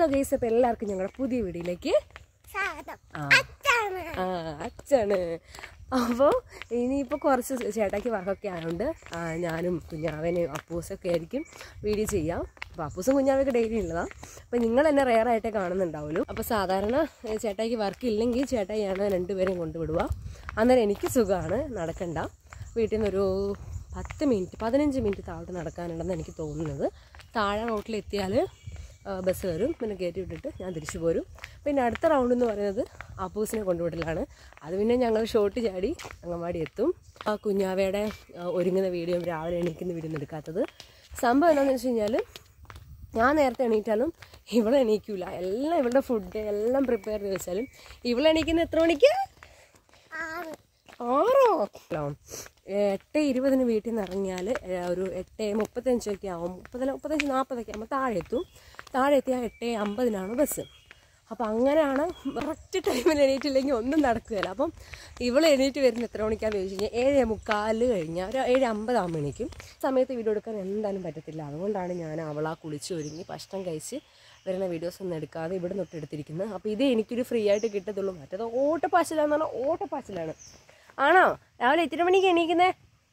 Hello guys അപ്പോൾ എല്ലാവർക്കും ഞങ്ങളുടെ പുതിയ വീഡിയോയിലേക്ക് സ്വാഗതം ആ അച്ഛാണ് ആ അച്ഛാണ് അപ്പോൾ ഇനിയിപ്പോൾ കുറച്ച് ചേട്ടാക്കി വർക്കൊക്കെ ആയതുകൊണ്ട് ആ, ഞാനും കുഞ്ഞാവനും അപ്പൂസൊക്കെ ആയിരിക്കും വീഡിയോ ചെയ്യാം അപ്പോൾ അപ്പൂസും കുഞ്ഞാവൊക്കെ ഡെയിലി ഉള്ളതാണ് അപ്പോൾ നിങ്ങൾ എന്നെ റെയർ ആയിട്ടേ കാണുന്നുണ്ടാവുള്ളൂ അപ്പോൾ സാധാരണ ഏ, ചേട്ടായിക്ക് വർക്ക് ഇല്ലെങ്കിൽ ചേട്ടായിയാണ് രണ്ടുപേരെയും കൊണ്ടുവിടുക അന്നേരം എനിക്ക് സുഖമാണ് നടക്കണ്ട വീട്ടിൽ നിന്നൊരു പത്ത് മിനിറ്റ് പതിനഞ്ച് മിനിറ്റ് താഴോട്ട് നടക്കാനുണ്ടെന്ന് എനിക്ക് തോന്നുന്നത് താഴെ റോട്ടിലെത്തിയാൽ ബസ് വരും പിന്നെ കയറ്റി വിട്ടിട്ട് ഞാൻ തിരിച്ചു പോരും പിന്നെ അടുത്ത റൗണ്ട് എന്ന് പറയുന്നത് അപ്പൂസിനെ കൊണ്ടുവിടലാണ് അത് പിന്നെ ഞങ്ങൾ ഷോട്ട് ചാടി അങ്കമാടി എത്തും ആ കുഞ്ഞാവയുടെ ആ, ഒരുങ്ങുന്ന വീഡിയോ രാവിലെ എണീക്കുന്ന വീഡിയോ ഒന്നും എടുക്കാത്തത് സംഭവം എന്താണെന്ന് വെച്ച് കഴിഞ്ഞാൽ ഞാൻ നേരത്തെ എണീറ്റാലും ഇവളെ എണീക്കൂല എല്ലാം ഇവളുടെ ഫുഡ് എല്ലാം പ്രിപ്പയർ ചെയ്ത് വെച്ചാലും ഇവളെ എണീക്കുന്ന എത്ര മണിക്ക് ആറ് ആറോ എട്ട് ഇരുപതിന് വീട്ടിൽ നിന്ന് ഇറങ്ങിയാൽ ഒരു എട്ട് മുപ്പത്തഞ്ചൊക്കെ ആവും മുപ്പതിൽ മുപ്പത്തഞ്ച് നാൽപ്പതൊക്കെ ആകുമ്പോൾ താഴെ എത്തും താഴെ എത്തിയാൽ എട്ട് അമ്പതിനാണ് ബസ് അപ്പോൾ അങ്ങനെയാണ് കറക്റ്റ് ടൈമിൽ എണീറ്റില്ലെങ്കിൽ ഒന്നും നടക്കുകയില്ല അപ്പം ഇവൾ എണീറ്റ് വരുന്ന എത്ര മണിക്കാന്ന് ചോദിച്ചു കഴിഞ്ഞാൽ ഏഴ് മുക്കാല് കഴിഞ്ഞാൽ ഒരു ഏഴ് അമ്പതാകുമ്പോൾ എണീക്കും സമയത്ത് വീഡിയോ എടുക്കാൻ എന്തായാലും പറ്റത്തില്ല അതുകൊണ്ടാണ് ഞാൻ അവളാ കുളിച്ച് ഒരുങ്ങി ഭക്ഷണം കഴിച്ച് വരുന്ന വീഡിയോസ് ഒന്നും എടുക്കാതെ ഇവിടെ തൊട്ട് എടുത്തിരിക്കുന്നത് അപ്പോൾ ഇത് എനിക്കൊരു ഫ്രീ ആയിട്ട് കിട്ടത്തുള്ളൂ മറ്റേത് ഓട്ടപ്പാച്ചിലാന്ന് പറഞ്ഞാൽ ഓട്ടപ്പാച്ചിലാണ് ആണോ രാവിലെ എത്ര മണിക്ക് എണീക്കുന്നേ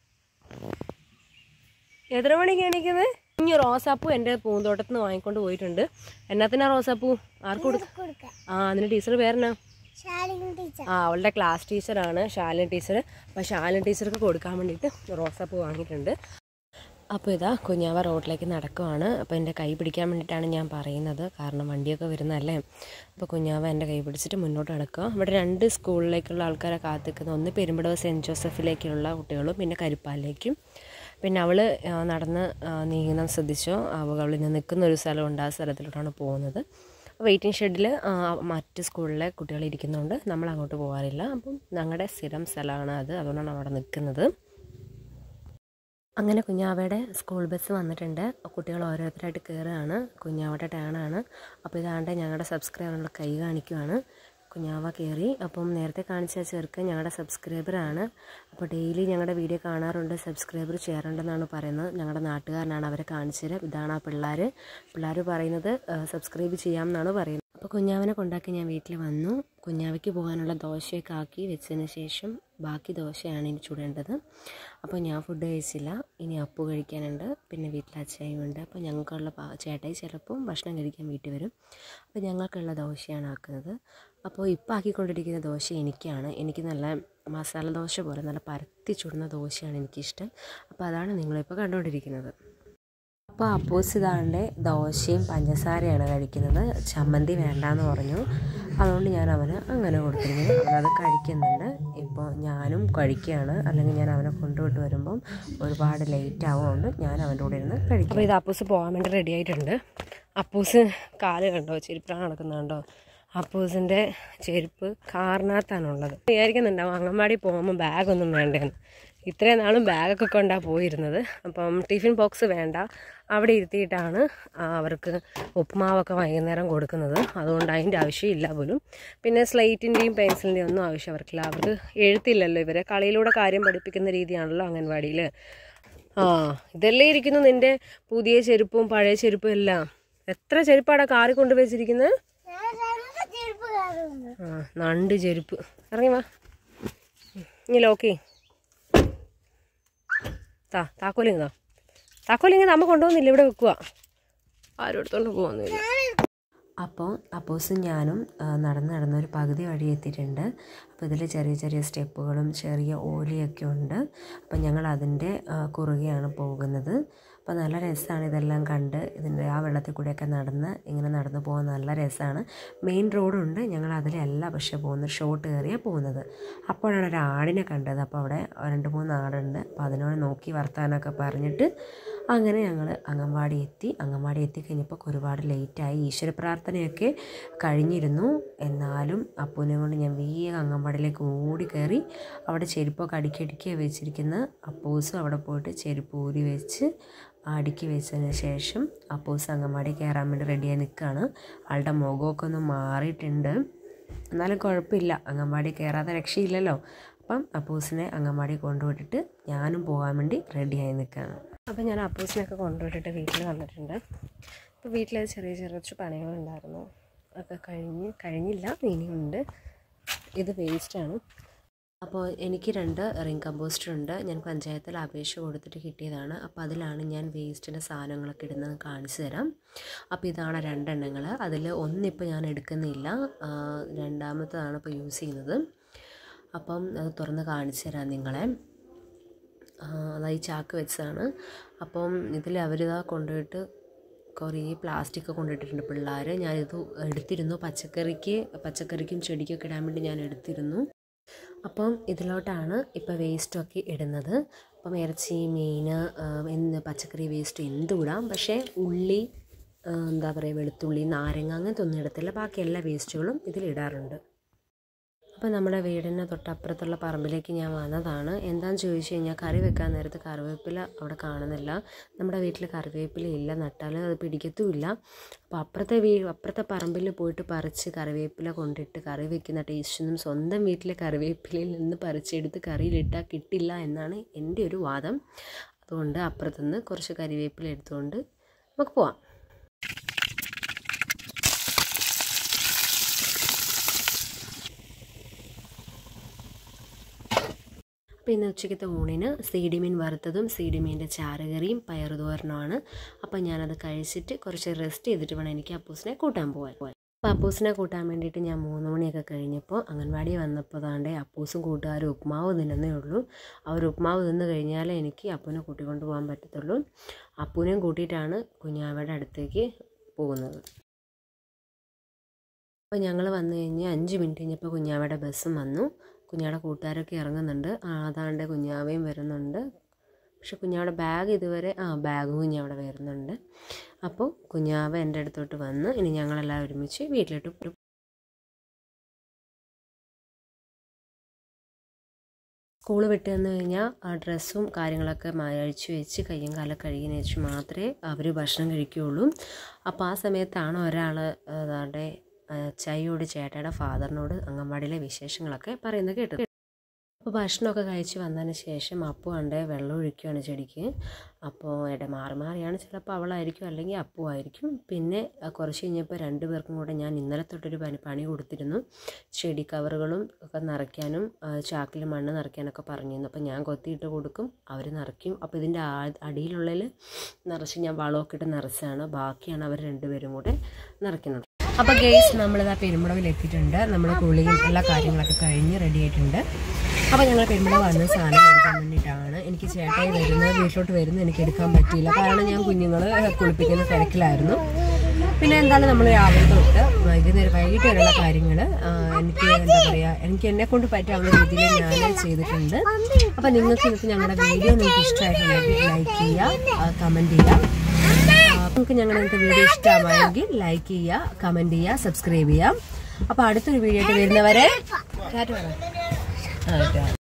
എത്ര മണിക്ക് എണീക്കുന്നത് ഇനി റോസാപ്പൂ എൻ്റെ പൂന്തോട്ടത്തിൽ നിന്ന് വാങ്ങിക്കൊണ്ട് പോയിട്ടുണ്ട് എന്നാത്തിനാ റോസാപ്പൂ ആർക്ക് കൊടുക്ക കൊടുക്കാം ആ അതിൻ്റെ ടീച്ചർ പേരെന്നാ ശാലിനി ടീച്ചർ ആ അവളുടെ ക്ലാസ് ടീച്ചറാണ് ശാലിൻ ടീച്ചർ അപ്പോൾ ശാലിൻ ടീച്ചർക്ക് കൊടുക്കാൻ വേണ്ടിയിട്ട് റോസാപ്പൂ വാങ്ങിയിട്ടുണ്ട് അപ്പോൾ ഇതാ കുഞ്ഞാവ റോഡിലേക്ക് നടക്കുവാണ് അപ്പോൾ എൻ്റെ കൈ പിടിക്കാൻ വേണ്ടിയിട്ടാണ് ഞാൻ പറയുന്നത് കാരണം വണ്ടിയൊക്കെ വരുന്നതല്ലേ അപ്പോൾ കുഞ്ഞാവ എൻ്റെ കൈ പിടിച്ചിട്ട് മുന്നോട്ട് നടക്കുക ഇവിടെ രണ്ട് സ്കൂളിലേക്കുള്ള ആൾക്കാരെ കാത്തിക്കുന്നത് ഒന്ന് പെരുമ്പടവ് സെൻറ്റ് ജോസഫിലേക്കുള്ള കുട്ടികളും പിന്നെ കരിപ്പാലിലേക്കും പിന്നെ അവൾ നടന്ന് ആ, നീങ്ങുന്നത് ശ്രദ്ധിച്ചോ അവൾ ഇന്ന് നിൽക്കുന്ന ഒരു സ്ഥലമുണ്ട് ആ സ്ഥലത്തിലോട്ടാണ് പോകുന്നത് വെയിറ്റിംഗ് ഷെഡിൽ മറ്റ് സ്കൂളിലെ കുട്ടികൾ ഇരിക്കുന്നതുകൊണ്ട് നമ്മൾ അങ്ങോട്ട് പോകാറില്ല അപ്പം ഞങ്ങളുടെ സ്ഥിരം സ്ഥലമാണ് അത് അതുകൊണ്ടാണ് അവിടെ നിൽക്കുന്നത് അങ്ങനെ കുഞ്ഞാവയുടെ സ്കൂൾ ബസ് വന്നിട്ടുണ്ട് കുട്ടികൾ ഓരോരുത്തരായിട്ട് കയറുകയാണ് കുഞ്ഞാവയുടെ ടേണാണ് അപ്പോൾ ഇതാണ്ട് ഞങ്ങളുടെ സബ്സ്ക്രൈബറിനുള്ള കൈ കാണിക്കുവാണ് കുഞ്ഞാവ കയറി അപ്പം നേരത്തെ കാണിച്ച ചെറുക്കൻ ഞങ്ങളുടെ സബ്സ്ക്രൈബറാണ് അപ്പോൾ ഡെയിലി ഞങ്ങളുടെ വീഡിയോ കാണാറുണ്ട് സബ്സ്ക്രൈബർ ചെയ്യാറുണ്ടെന്നാണ് പറയുന്നത് ഞങ്ങളുടെ നാട്ടുകാരനാണ് അവരെ കാണിച്ചു തരാം ഇതാണ് ആ പിള്ളേർ പിള്ളേർ പറയുന്നത് സബ്സ്ക്രൈബ് ചെയ്യാമെന്നാണ് പറയുന്നത് അപ്പോൾ കുഞ്ഞാവനെ കൊണ്ടാക്കി ഞാൻ വീട്ടിൽ വന്നു കുഞ്ഞാവയ്ക്ക് പോകാനുള്ള ദോശയൊക്കെ ആക്കി വെച്ചതിന് ശേഷം ബാക്കി ദോശയാണ് ഇനി ചുടേണ്ടത് അപ്പോൾ ഞാൻ ഫുഡ് കഴിച്ചില്ല ഇനി അപ്പു കഴിക്കാനുണ്ട് പിന്നെ വീട്ടിൽ അച്ചായും ഉണ്ട് അപ്പോൾ ഞങ്ങൾക്കുള്ള പാ- ചേട്ടായി ചിലപ്പം ഭക്ഷണം കഴിക്കാൻ വീട്ടിൽ വരും അപ്പോൾ ഞങ്ങൾക്കുള്ള ദോശയാണ് ആക്കുന്നത് അപ്പോൾ ഇപ്പോൾ ആക്കിക്കൊണ്ടിരിക്കുന്ന ദോശ എനിക്കാണ് എനിക്ക് നല്ല മസാല ദോശ പോലെ നല്ല പരത്തി ചുടുന്ന ദോശയാണ് എനിക്കിഷ്ടം അപ്പോൾ അതാണ് നിങ്ങളിപ്പോൾ കണ്ടുകൊണ്ടിരിക്കുന്നത് അപ്പോൾ അപ്പൂസ് ഇതാണ്ട് ദോശയും പഞ്ചസാരയാണ് കഴിക്കുന്നത് ചമ്മന്തി വേണ്ടാന്ന് പറഞ്ഞു അതുകൊണ്ട് ഞാൻ അവന് അങ്ങനെ കൊടുത്തിരിക്കുന്നു അവനത് കഴിക്കുന്നുണ്ട് ഇപ്പോൾ ഞാനും കഴിക്കുകയാണ് അല്ലെങ്കിൽ ഞാൻ അവനെ കൊണ്ടുവിട്ട് വരുമ്പം ഒരുപാട് ലേറ്റ് ആവുകൊണ്ട് ഞാൻ അവൻ്റെ കൂടെ ഇരുന്ന് കഴിക്കും അപ്പോൾ ഇത് അപ്പൂസ് പോകാൻ വേണ്ടി റെഡി ആയിട്ടുണ്ട് അപ്പൂസ് കാല് കണ്ടോ ചെരുപ്പിലാണ് നടക്കുന്നുണ്ടോ അപ്പൂസിൻ്റെ ചെരുപ്പ് കാറിനകത്താണുള്ളത് വിചാരിക്കുന്നുണ്ടാവും അങ്കൻവാടി പോകുമ്പോൾ ബാഗൊന്നും വേണ്ടേന്ന് ഇത്രയും നാളും ബാഗൊക്കെ കൊണ്ടാണ് പോയിരുന്നത് അപ്പം ടിഫിൻ ബോക്സ് വേണ്ട അവിടെ ഇരുത്തിയിട്ടാണ് ആ, അവർക്ക് ഉപ്പുമാവൊക്കെ വൈകുന്നേരം കൊടുക്കുന്നത് അതുകൊണ്ട് അതിൻ്റെ ആവശ്യമില്ല പോലും പിന്നെ സ്ലേറ്റിൻ്റെയും പെൻസിലിൻ്റെയും ഒന്നും ആവശ്യം അവർക്കില്ല അവർക്ക് എഴുത്തില്ലല്ലോ ഇവരെ കളിയിലൂടെ കാര്യം പഠിപ്പിക്കുന്ന രീതിയാണല്ലോ അംഗൻവാടിയിൽ ആ ഇതല്ലേ ഇരിക്കുന്നു നിൻ്റെ പുതിയ ചെരുപ്പും പഴയ ചെരുപ്പും എല്ലാം എത്ര ചെരുപ്പാടാ കാറി കൊണ്ടുവച്ചിരിക്കുന്നത് ഞാൻ രണ്ട് ചെരുപ്പ് കയറുന്നു ആ നണ്ട് ചെരുപ്പ് ഇറങ്ങി വാ ഇനി ലോക്കി താ താക്കോലിങ് താ താക്കോലിങ് നമ്മ കൊണ്ടുപോകുന്നില്ല ഇവിടെ വെക്കുക ആരും എടുത്തോണ്ട് പോകുന്നില്ല അപ്പോൾ അപ്പോസും ഞാനും ആ, നടന്ന് നടന്ന് ഒരു പകുതി വഴി എത്തിയിട്ടുണ്ട് അപ്പോൾ ഇതിൽ ചെറിയ ചെറിയ സ്റ്റെപ്പുകളും ചെറിയ ഓലിയൊക്കെ ഉണ്ട് അപ്പോൾ ഞങ്ങൾ അതിൻ്റെ ആ, കുറുകെയാണ് പോകുന്നത് അപ്പോൾ നല്ല രസമാണ് ഇതെല്ലാം കണ്ട് ഇതിൻ്റെ ആ വെള്ളത്തിൽ കൂടെയൊക്കെ നടന്ന് ഇങ്ങനെ നടന്നു പോകാൻ നല്ല രസമാണ് മെയിൻ റോഡുണ്ട് ഞങ്ങൾ അതിലല്ല പക്ഷേ പോകുന്നത് ഷോട്ട് കയറിയാണ് പോകുന്നത് അപ്പോഴാണ് ഒരു ആടിനെ കണ്ടത് അപ്പോൾ അവിടെ രണ്ട് മൂന്ന് ആടുണ്ട് അപ്പോൾ അതിനോട് നോക്കി വർത്താനമൊക്കെ പറഞ്ഞിട്ട് അങ്ങനെ ഞങ്ങൾ അംഗൻവാടി എത്തി അംഗൻവാടി എത്തിക്കഴിഞ്ഞപ്പോൾ ഒരുപാട് ലേറ്റായി ഈശ്വര പ്രാർത്ഥനയൊക്കെ കഴിഞ്ഞിരുന്നു എന്നാലും അപ്പൂനെ കൊണ്ട് ഞാൻ വേഗം അംഗൻവാടിയിലേക്ക് ഓടി കയറി അവിടെ ചെരുപ്പൊക്കെ അടുക്കിയടുക്കി വെച്ചിരിക്കുന്ന അപ്പൂസും അവിടെ പോയിട്ട് ചെരുപ്പ് ഊരി വെച്ച് അടുക്കി വെച്ചതിന് ശേഷം അപ്പൂസ് അംഗൻവാടി കയറാൻ വേണ്ടി റെഡിയായി നിൽക്കുകയാണ് ആളുടെ മുഖമൊക്കെ ഒന്ന് മാറിയിട്ടുണ്ട് എന്നാലും കുഴപ്പമില്ല അംഗൻവാടി കയറാതെ രക്ഷയില്ലല്ലോ അപ്പം അപ്പൂസിനെ അംഗൻവാടി കൊണ്ടുവിട്ടിട്ട് ഞാനും പോകാൻ വേണ്ടി റെഡിയായി നിൽക്കുകയാണ് അപ്പം ഞാൻ അപ്പൂസിനൊക്കെ കൊണ്ടുവിട്ടിട്ട് വീട്ടിൽ വന്നിട്ടുണ്ട് ഇപ്പോൾ വീട്ടിൽ ചെറിയ ചെറിയ കുറച്ച് പണികളുണ്ടായിരുന്നു ഒക്കെ കഴിഞ്ഞ് കഴിഞ്ഞില്ല ഇനിയുണ്ട് ഇത് വേസ്റ്റാണ് അപ്പോൾ എനിക്ക് രണ്ട് റിംഗ് കമ്പോസ്റ്റർ ഉണ്ട് ഞാൻ പഞ്ചായത്തിൽ അപേക്ഷ കൊടുത്തിട്ട് കിട്ടിയതാണ് അപ്പോൾ അതിലാണ് ഞാൻ വേസ്റ്റിൻ്റെ സാധനങ്ങളൊക്കെ ഇടുന്നത് കാണിച്ചു തരാം അപ്പോൾ ഇതാണ് രണ്ടെണ്ണങ്ങൾ അതിൽ ഒന്നിപ്പോൾ ഞാൻ എടുക്കുന്നില്ല ആ, രണ്ടാമത്തതാണ് ഇപ്പോൾ യൂസ് ചെയ്യുന്നത് അപ്പം അത് തുറന്ന് കാണിച്ചു തരാം നിങ്ങളെ ആ, അതാ ഈ ചാക്ക് വെച്ചതാണ് അപ്പം ഇതിൽ അവരിതാ കൊണ്ടുപോയിട്ട് കുറേ പ്ലാസ്റ്റിക് കൊണ്ടിട്ടിട്ടുണ്ട് പിള്ളേർ ഞാനിത് എടുത്തിരുന്നു പച്ചക്കറിക്ക് പച്ചക്കറിക്കും ചെടിക്കൊക്കെ ഇടാൻ വേണ്ടി ഞാൻ എടുത്തിരുന്നു അപ്പം ഇതിലോട്ടാണ് ഇപ്പോൾ വേസ്റ്റൊക്കെ ഇടുന്നത് അപ്പം ഇറച്ചി മീൻ എന്ന് പച്ചക്കറി വേസ്റ്റ് എന്തും ഇടാം പക്ഷേ ഉള്ളി ആ, എന്താ പറയുക വെളുത്തുള്ളി നാരങ്ങ അങ്ങനത്തെ ഒന്നും ഇടത്തില്ല ബാക്കി എല്ലാ വേസ്റ്റുകളും ഇതിലിടാറുണ്ട് അപ്പോൾ നമ്മുടെ വീടിന് തൊട്ടപ്പുറത്തുള്ള പറമ്പിലേക്ക് ഞാൻ വന്നതാണ് എന്താണെന്ന് ചോദിച്ചു കഴിഞ്ഞാൽ കറി വെക്കാൻ നേരത്ത് കറിവേപ്പില അവിടെ കാണുന്നില്ല നമ്മുടെ വീട്ടിൽ കറിവേപ്പില ഇല്ല നട്ടാൽ അത് പിടിക്കത്തുമില്ല അപ്പോൾ അപ്പുറത്തെ വീ അപ്പുറത്തെ പറമ്പിൽ പോയിട്ട് പറിച്ച് കറിവേപ്പില കൊണ്ടിട്ട് കറി വെക്കുന്ന ടേസ്റ്റൊന്നും സ്വന്തം വീട്ടിലെ കറിവേപ്പിലയിൽ നിന്ന് പറിച്ചെടുത്ത് കറിയിലിട്ടാൽ കിട്ടില്ല എന്നാണ് എൻ്റെ ഒരു വാദം അതുകൊണ്ട് അപ്പുറത്തുനിന്ന് കുറച്ച് കറിവേപ്പില എടുത്തുകൊണ്ട് നമുക്ക് പോവാം അപ്പോൾ ഇന്ന് ഉച്ചയ്ക്കത്തെ ഊണിന് സീഡിമീൻ വറുത്തതും സീഡിമീൻ്റെ ചാറുകറിയും പയറുതോരനുമാണ് അപ്പോൾ ഞാനത് കഴിച്ചിട്ട് കുറച്ച് റെസ്റ്റ് ചെയ്തിട്ട് വേണം എനിക്ക് അപ്പൂസിനെ കൂട്ടാൻ പോകാൻ അപ്പോൾ അപ്പൂസിനെ കൂട്ടാൻ വേണ്ടിയിട്ട് ഞാൻ മൂന്ന് മണിയൊക്കെ കഴിഞ്ഞപ്പോൾ അംഗൻവാടി വന്നപ്പോൾ താണ്ടേ അപ്പൂസും കൂട്ടുകാരും ഉപ്മാവ് തിന്നുന്നേ ഉള്ളൂ അവർ ഉപ്മാവ് തിന്ന് കഴിഞ്ഞാലേ എനിക്ക് അപ്പൂനെ കൂട്ടിക്കൊണ്ട് പോകാൻ പറ്റത്തുള്ളൂ അപ്പൂനെയും കൂട്ടിയിട്ടാണ് കുഞ്ഞാവയുടെ അടുത്തേക്ക് പോകുന്നത് അപ്പോൾ ഞങ്ങൾ വന്നു കഴിഞ്ഞ് അഞ്ച് മിനിറ്റ് കഴിഞ്ഞപ്പോൾ കുഞ്ഞാവയുടെ ബസ്സും വന്നു കുഞ്ഞാടെ കൂട്ടുകാരൊക്കെ ഇറങ്ങുന്നുണ്ട് ആ, അതാണ്ട് കുഞ്ഞാവയും വരുന്നുണ്ട് പക്ഷെ കുഞ്ഞാവിടെ ബാഗ് ഇതുവരെ ആ ബാഗും കുഞ്ഞാവിടെ വരുന്നുണ്ട് അപ്പോൾ കുഞ്ഞാവ എൻ്റെ അടുത്തോട്ട് വന്ന് ഇനി ഞങ്ങളെല്ലാം ഒരുമിച്ച് വീട്ടിലോട്ട് പോകും സ്കൂൾ വിട്ട് വന്നു കഴിഞ്ഞാൽ ആ ഡ്രസ്സും കാര്യങ്ങളൊക്കെ മ- അഴിച്ചു വെച്ച് കയ്യും കാലം കഴുകിന് വെച്ച് മാത്രമേ അവർ ഭക്ഷണം കഴിക്കുകയുള്ളൂ അപ്പോൾ ആ സമയത്താണ് ഒരാൾ അതാണ്ട് ചൈയോട് ചേട്ടയുടെ ഫാദറിനോട് അംഗൻവാടിയിലെ വിശേഷങ്ങളൊക്കെ പറയുന്നത് കേട്ടത് അപ്പോൾ ഭക്ഷണമൊക്കെ കഴിച്ച് വന്നതിന് ശേഷം അപ്പു കണ്ട് വെള്ളം ഒഴിക്കുകയാണ് ചെടിക്ക് അപ്പോൾ ഇട മാറി മാറിയാണ് ചിലപ്പോൾ അവളായിരിക്കും അല്ലെങ്കിൽ അപ്പു ആയിരിക്കും പിന്നെ ആ, കുറച്ച് കഴിഞ്ഞപ്പോൾ രണ്ട് പേർക്കും കൂടെ ഞാൻ ഇന്നലെ തൊട്ടൊരു പണി പണി കൊടുത്തിരുന്നു ചെടി കവറുകളും ഒക്കെ നിറയ്ക്കാനും ആ, ചാക്കിൽ മണ്ണ് നിറയ്ക്കാനൊക്കെ പറഞ്ഞിരുന്നു അപ്പോൾ ഞാൻ കൊത്തിയിട്ട് കൊടുക്കും അവർ നിറയ്ക്കും അപ്പോൾ ഇതിൻ്റെ ആ- അടിയിലുള്ളതിൽ നിറച്ച് ഞാൻ വളമൊക്കെ ഇട്ട് നിറച്ചാണ് ബാക്കിയാണ് അവർ രണ്ടുപേരും കൂടെ നിറയ്ക്കുന്നത് അപ്പോൾ ഗെയ്സ് നമ്മളിതാ പെരുമ്പളവിൽ എത്തിയിട്ടുണ്ട് നമ്മൾ കുളിയും എല്ലാ കാര്യങ്ങളൊക്കെ കഴിഞ്ഞ് റെഡി ആയിട്ടുണ്ട് അപ്പോൾ ഞങ്ങൾ പെരുമ്പളവ് വന്ന സാധനം എടുക്കാൻ വേണ്ടിയിട്ടാണ് എനിക്ക് ചേട്ടായി വരുന്നത് വീട്ടിലോട്ട് വരുന്നത് എനിക്ക് എടുക്കാൻ പറ്റിയില്ല കാരണം ഞാൻ കുഞ്ഞുങ്ങൾ കുളിപ്പിക്കുന്ന തിരക്കിലായിരുന്നു പിന്നെ എന്തായാലും നമ്മൾ രാവിലെ തൊട്ട് വൈകുന്നേരം വൈകിട്ട് വരെയുള്ള കാര്യങ്ങൾ എനിക്ക് എന്താ പറയുക എനിക്ക് എന്നെ കൊണ്ട് പറ്റാവുന്ന രീതിയിൽ ഞാൻ ചെയ്തിട്ടുണ്ട് അപ്പോൾ നിങ്ങൾക്ക് ഇന്നത്തെ ഞങ്ങളുടെ വീഡിയോ നിങ്ങൾക്ക് ഇഷ്ടമായിട്ടുണ്ടെങ്കിൽ ലൈക്ക് ചെയ്യുക കമൻറ്റ് ചെയ്യുക ആ, നിങ്ങൾക്ക് ഞങ്ങളുടെ ഇന്നത്തെ വീഡിയോ ഇഷ്ടമായെങ്കിൽ ലൈക്ക് ചെയ്യുക കമൻറ്റ് ചെയ്യുക സബ്സ്ക്രൈബ് ചെയ്യാം അപ്പോൾ അടുത്തൊരു വീഡിയോ ആയിട്ട് വരുന്നവരെ ടാറ്റ പറ. ആ, ടാറ്റ.